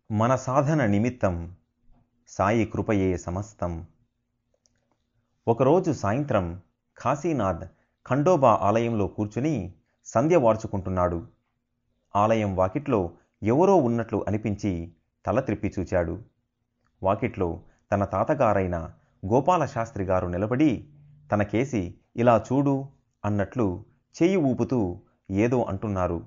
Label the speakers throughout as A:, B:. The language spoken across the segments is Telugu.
A: మన సాధన నిమిత్తం సాయి కృపయే సమస్తం ఒకరోజు సాయంత్రం కాశీనాథ్ ఖండోబా ఆలయంలో కూర్చుని సంధ్య వార్చుకుంటున్నాడు ఆలయం వాకిట్లో ఎవరో ఉన్నట్లు అనిపించి తల త్రిప్పి చూచాడు వాకిట్లో తన తాతగారైన గోపాల శాస్త్రి గారు నిలబడి తనకేసి ఇలా చూడు అన్నట్లు చెయ్యి ఊపుతూ ఏదో అంటున్నారు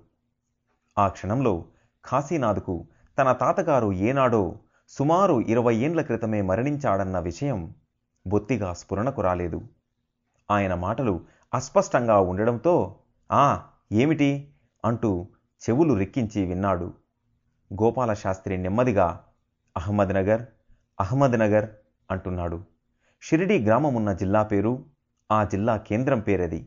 A: ఆ క్షణంలో కాశీనాథ్కు తన తాతగారు ఏనాడో సుమారు ఇరవై ఏండ్ల క్రితమే మరణించాడన్న విషయం బొత్తిగా స్ఫురణకు రాలేదు ఆయన మాటలు అస్పష్టంగా ఉండడంతో ఆ ఏమిటి అంటూ చెవులు రిక్కించి విన్నాడు గోపాల శాస్త్రి నెమ్మదిగా అహ్మద్నగర్ అహ్మద్నగర్ అంటున్నాడు షిరిడి గ్రామమున్న జిల్లా పేరు ఆ జిల్లా కేంద్రం పేరది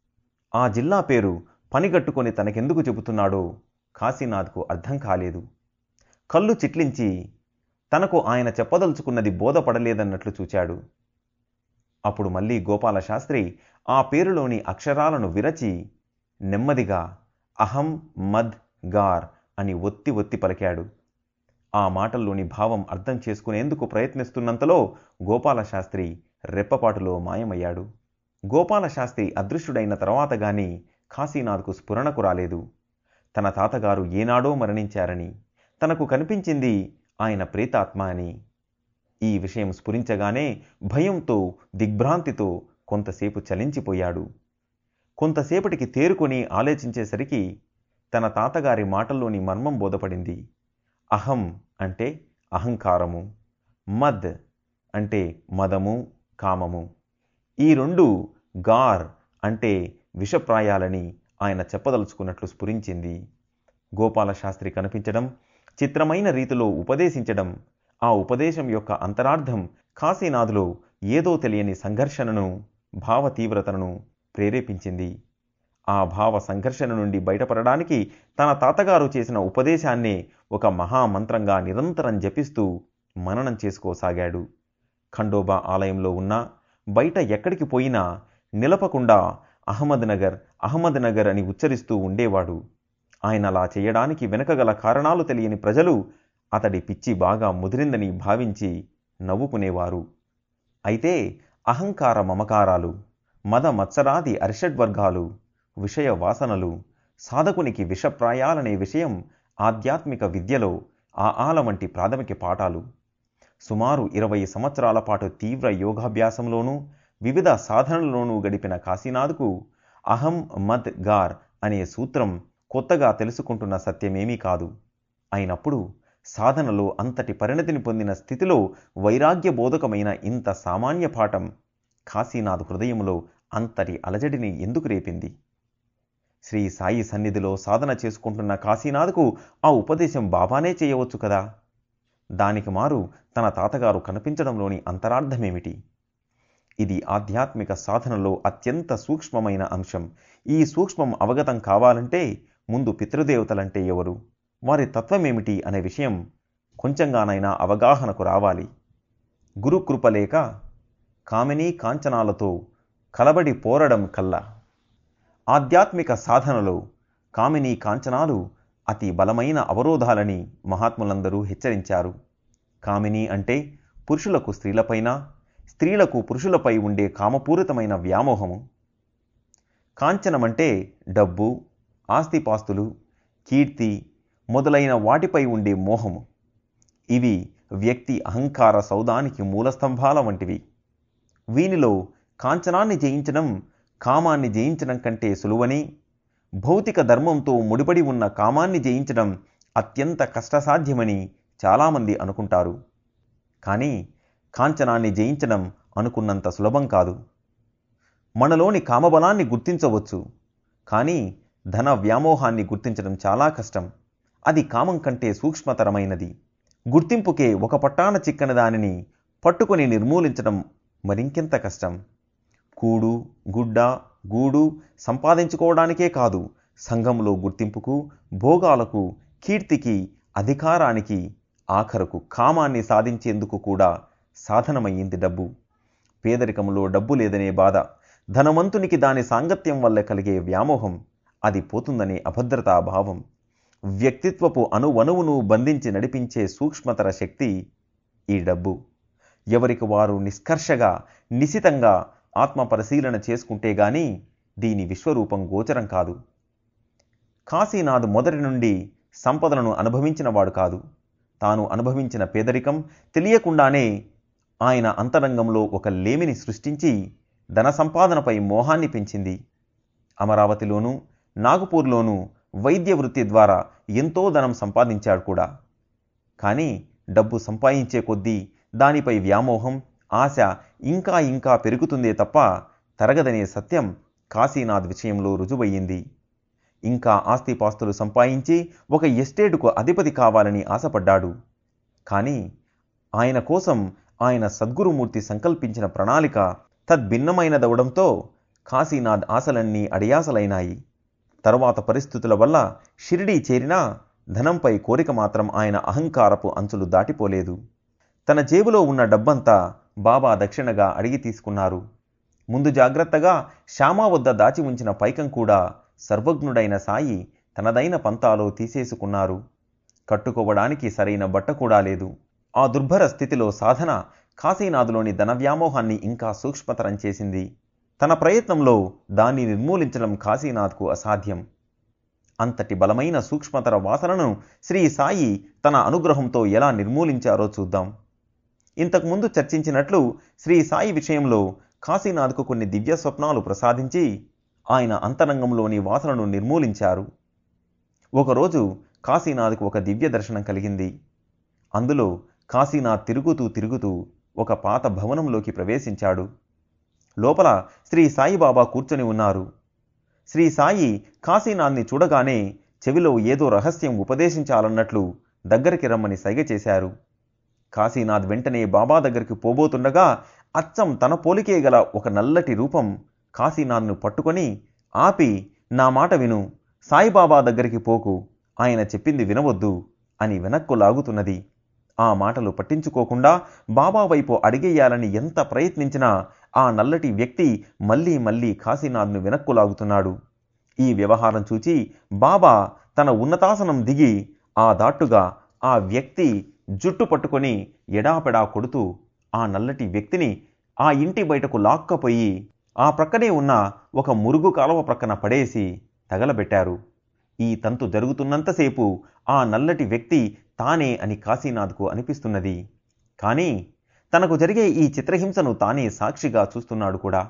A: ఆ జిల్లా పేరు పనిగట్టుకొని తనకెందుకు చెబుతున్నాడో కాశీనాథ్కు అర్థం కాలేదు కళ్ళు చిట్లించి తనకు ఆయన చెప్పదలుచుకున్నది బోధపడలేదన్నట్లు చూచాడు అప్పుడు మళ్ళీ గోపాల శాస్త్రి ఆ పేరులోని అక్షరాలను విరచి నెమ్మదిగా అహం మద్ గార్ అని ఒత్తి ఒత్తి పలికాడు ఆ మాటల్లోని భావం అర్థం చేసుకునేందుకు ప్రయత్నిస్తున్నంతలో గోపాల శాస్త్రి రెప్పపాటులో మాయమయ్యాడు గోపాల శాస్త్రి అదృశ్యుడైన తర్వాత గాని కాశీనాథ్కు స్ఫురణకు రాలేదు తన తాతగారు ఏనాడో మరణించారని తనకు కనిపించింది ఆయన ప్రేతాత్మ అని ఈ విషయం స్ఫురించగానే భయంతో దిగ్భ్రాంతితో కొంతసేపు చలించిపోయాడు కొంతసేపటికి తేరుకొని ఆలోచించేసరికి తన తాతగారి మాటల్లోని మర్మం బోధపడింది అహం అంటే అహంకారము మద్ అంటే మదము కామము ఈ రెండు గార్ అంటే విషప్రాయాలని ఆయన చెప్పదలుచుకున్నట్లు స్ఫురించింది గోపాల శాస్త్రి కనిపించడం చిత్రమైన రీతిలో ఉపదేశించడం ఆ ఉపదేశం యొక్క అంతరార్థం కాశీనాథులో ఏదో తెలియని సంఘర్షణను భావ తీవ్రతను ప్రేరేపించింది ఆ భావ సంఘర్షణ నుండి బయటపడడానికి తన తాతగారు చేసిన ఉపదేశాన్నే ఒక మహామంత్రంగా నిరంతరం జపిస్తూ మననం చేసుకోసాగాడు ఖండోబా ఆలయంలో ఉన్న బయట ఎక్కడికి పోయినా నిలపకుండా అహ్మద్నగర్ అహ్మద్నగర్ అని ఉచ్చరిస్తూ ఉండేవాడు ఆయన అలా చేయడానికి వెనకగల కారణాలు తెలియని ప్రజలు అతడి పిచ్చి బాగా ముదిరిందని భావించి నవ్వుకునేవారు అయితే అహంకార మమకారాలు మద మత్సరాది అరిషడ్వర్గాలు విషయ వాసనలు సాధకునికి విషప్రాయాలనే విషయం ఆధ్యాత్మిక విద్యలో ఆ ఆల వంటి ప్రాథమిక పాఠాలు సుమారు ఇరవై సంవత్సరాల పాటు తీవ్ర యోగాభ్యాసంలోనూ వివిధ సాధనలలోనూ గడిపిన కాశీనాథ్కు అహం మద్ గార్ అనే సూత్రం కొత్తగా తెలుసుకుంటున్న సత్యమేమీ కాదు అయినప్పుడు సాధనలో అంతటి పరిణతిని పొందిన స్థితిలో వైరాగ్య బోధకమైన ఇంత సామాన్య పాఠం కాశీనాథ్ హృదయంలో అంతటి అలజడిని ఎందుకు రేపింది శ్రీ సాయి సన్నిధిలో సాధన చేసుకుంటున్న కాశీనాథ్కు ఆ ఉపదేశం బాబానే చేయవచ్చు కదా దానికి మారు తన తాతగారు కనిపించడంలోని అంతరార్థమేమిటి ఇది ఆధ్యాత్మిక సాధనలో అత్యంత సూక్ష్మమైన అంశం ఈ సూక్ష్మం అవగతం కావాలంటే ముందు పితృదేవతలంటే ఎవరు వారి తత్వమేమిటి అనే విషయం కొంచెంగానైనా అవగాహనకు రావాలి గురుకృప లేక కామినీ కాంచనాలతో కలబడి పోరడం కల్లా ఆధ్యాత్మిక సాధనలో కామినీ కాంచనాలు అతి బలమైన అవరోధాలని మహాత్ములందరూ హెచ్చరించారు కామిని అంటే పురుషులకు స్త్రీలపైన స్త్రీలకు పురుషులపై ఉండే కామపూరితమైన వ్యామోహము కాంచనమంటే డబ్బు ఆస్తిపాస్తులు కీర్తి మొదలైన వాటిపై ఉండే మోహము ఇవి వ్యక్తి అహంకార సౌదానికి మూలస్తంభాల వంటివి వీనిలో కాంచనాన్ని జయించడం కామాన్ని జయించడం కంటే సులువని భౌతిక ధర్మంతో ముడిపడి ఉన్న కామాన్ని జయించడం అత్యంత కష్టసాధ్యమని చాలామంది అనుకుంటారు కానీ కాంచనాన్ని జయించడం అనుకున్నంత సులభం కాదు మనలోని కామబలాన్ని గుర్తించవచ్చు కానీ ధన వ్యామోహాన్ని గుర్తించడం చాలా కష్టం అది కామం కంటే సూక్ష్మతరమైనది గుర్తింపుకే ఒక పట్టాన చిక్కని దానిని పట్టుకొని నిర్మూలించడం మరింకెంత కష్టం కూడు గుడ్డ గూడు సంపాదించుకోవడానికే కాదు సంఘంలో గుర్తింపుకు భోగాలకు కీర్తికి అధికారానికి ఆఖరకు కామాన్ని సాధించేందుకు కూడా సాధనమయ్యింది డబ్బు పేదరికంలో డబ్బు లేదనే బాధ ధనవంతునికి దాని సాంగత్యం వల్ల కలిగే వ్యామోహం అది పోతుందనే అభద్రతా భావం వ్యక్తిత్వపు అణువణువును బంధించి నడిపించే సూక్ష్మతర శక్తి ఈ డబ్బు ఎవరికి వారు నిష్కర్షగా నిశితంగా ఆత్మ పరిశీలన చేసుకుంటే గాని దీని విశ్వరూపం గోచరం కాదు కాశీనాథ్ మొదటి నుండి సంపదలను అనుభవించిన వాడు కాదు తాను అనుభవించిన పేదరికం తెలియకుండానే ఆయన అంతరంగంలో ఒక లేమిని సృష్టించి ధన సంపాదనపై మోహాన్ని పెంచింది అమరావతిలోనూ నాగపూర్లోనూ వైద్య వృత్తి ద్వారా ఎంతో ధనం సంపాదించాడు కూడా కానీ డబ్బు సంపాదించే కొద్దీ దానిపై వ్యామోహం ఆశ ఇంకా ఇంకా పెరుగుతుందే తప్ప తరగదనే సత్యం కాశీనాథ్ విషయంలో రుజువయ్యింది ఇంకా ఆస్తిపాస్తులు సంపాదించి ఒక ఎస్టేటుకు అధిపతి కావాలని ఆశపడ్డాడు కానీ ఆయన కోసం ఆయన సద్గురుమూర్తి సంకల్పించిన ప్రణాళిక తద్భిన్నమైనదవడంతో కాశీనాథ్ ఆశలన్నీ అడియాసలైనాయి తరువాత పరిస్థితుల వల్ల షిరిడీ చేరినా ధనంపై కోరిక మాత్రం ఆయన అహంకారపు అంచులు దాటిపోలేదు తన జేబులో ఉన్న డబ్బంతా బాబా దక్షిణగా అడిగి తీసుకున్నారు ముందు జాగ్రత్తగా శ్యామా వద్ద దాచి ఉంచిన పైకం కూడా సర్వజ్ఞుడైన సాయి తనదైన పంతాలో తీసేసుకున్నారు కట్టుకోవడానికి సరైన బట్ట కూడా లేదు ఆ దుర్భర స్థితిలో సాధన కాశీనాథులోని ధన వ్యామోహాన్ని ఇంకా సూక్ష్మతరం చేసింది తన ప్రయత్నంలో దాన్ని నిర్మూలించడం కాశీనాథ్కు అసాధ్యం అంతటి బలమైన సూక్ష్మతర వాసనను శ్రీ సాయి తన అనుగ్రహంతో ఎలా నిర్మూలించారో చూద్దాం ఇంతకుముందు చర్చించినట్లు శ్రీ సాయి విషయంలో కాశీనాథ్కు కొన్ని దివ్య స్వప్నాలు ప్రసాదించి ఆయన అంతరంగంలోని వాసనను నిర్మూలించారు ఒకరోజు కాశీనాథ్కు ఒక దివ్య దర్శనం కలిగింది అందులో కాశీనాథ్ తిరుగుతూ తిరుగుతూ ఒక పాత భవనంలోకి ప్రవేశించాడు లోపల శ్రీ సాయిబాబా కూర్చొని ఉన్నారు శ్రీ సాయి కాశీనాథ్ని చూడగానే చెవిలో ఏదో రహస్యం ఉపదేశించాలన్నట్లు దగ్గరికి రమ్మని సైగ చేశారు కాశీనాథ్ వెంటనే బాబా దగ్గరికి పోబోతుండగా అచ్చం తన పోలికే గల ఒక నల్లటి రూపం కాశీనాథ్ను పట్టుకొని ఆపి నా మాట విను సాయిబాబా దగ్గరికి పోకు ఆయన చెప్పింది వినవద్దు అని వెనక్కు లాగుతున్నది ఆ మాటలు పట్టించుకోకుండా బాబా వైపు అడిగేయాలని ఎంత ప్రయత్నించినా ఆ నల్లటి వ్యక్తి మళ్ళీ మళ్ళీ కాశీనాథ్ను వెనక్కు లాగుతున్నాడు ఈ వ్యవహారం చూచి బాబా తన ఉన్నతాసనం దిగి ఆ దాటుగా ఆ వ్యక్తి జుట్టు పట్టుకొని ఎడాపెడా కొడుతూ ఆ నల్లటి వ్యక్తిని ఆ ఇంటి బయటకు లాక్కపోయి ఆ ప్రక్కనే ఉన్న ఒక మురుగు కాలువ ప్రక్కన పడేసి తగలబెట్టారు ఈ తంతు జరుగుతున్నంతసేపు ఆ నల్లటి వ్యక్తి తానే అని కాశీనాథ్కు అనిపిస్తున్నది కానీ తనకు జరిగే ఈ చిత్రహింసను తానే సాక్షిగా చూస్తున్నాడు కూడా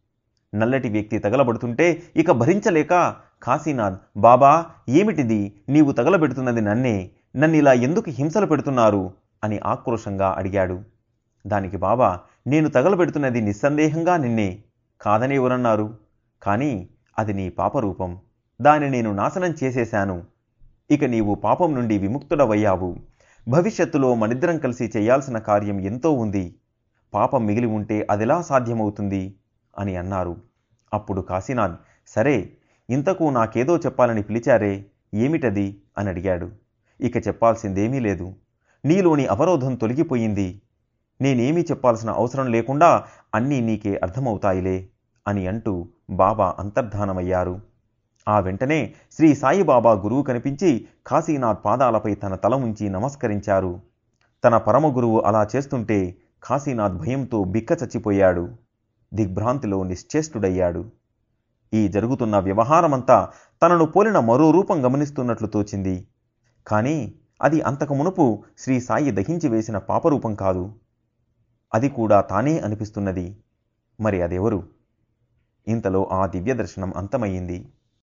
A: నల్లటి వ్యక్తి తగలబడుతుంటే ఇక భరించలేక కాశీనాథ్ బాబా ఏమిటిది నీవు తగలబెడుతున్నది నన్నే నన్నిలా ఎందుకు హింసలు పెడుతున్నారు అని ఆక్రోశంగా అడిగాడు దానికి బాబా నేను తగలబెడుతున్నది నిస్సందేహంగా నిన్నే కాదని ఎవరన్నారు కానీ అది నీ పాపరూపం దాన్ని నేను నాశనం చేసేశాను ఇక నీవు పాపం నుండి విముక్తుడవయ్యావు భవిష్యత్తులో మనిద్దరం కలిసి చేయాల్సిన కార్యం ఎంతో ఉంది పాపం మిగిలి ఉంటే అదెలా సాధ్యమవుతుంది అని అన్నారు అప్పుడు కాశీనాథ్ సరే ఇంతకు నాకేదో చెప్పాలని పిలిచారే ఏమిటది అని అడిగాడు ఇక చెప్పాల్సిందేమీ లేదు నీలోని అవరోధం తొలగిపోయింది నేనేమీ చెప్పాల్సిన అవసరం లేకుండా అన్నీ నీకే అర్థమవుతాయిలే అని అంటూ బాబా అంతర్ధానమయ్యారు ఆ వెంటనే శ్రీ సాయిబాబా గురువు కనిపించి కాశీనాథ్ పాదాలపై తన తల ఉంచి నమస్కరించారు తన పరమ గురువు అలా చేస్తుంటే కాశీనాథ్ భయంతో బిక్క చచ్చిపోయాడు దిగ్భ్రాంతిలో నిశ్చేష్టుడయ్యాడు ఈ జరుగుతున్న వ్యవహారమంతా తనను పోలిన మరో రూపం గమనిస్తున్నట్లు తోచింది కానీ అది అంతకు మునుపు శ్రీ సాయి దహించి వేసిన పాపరూపం కాదు అది కూడా తానే అనిపిస్తున్నది మరి అదెవరు ఇంతలో ఆ దివ్య దర్శనం అంతమయ్యింది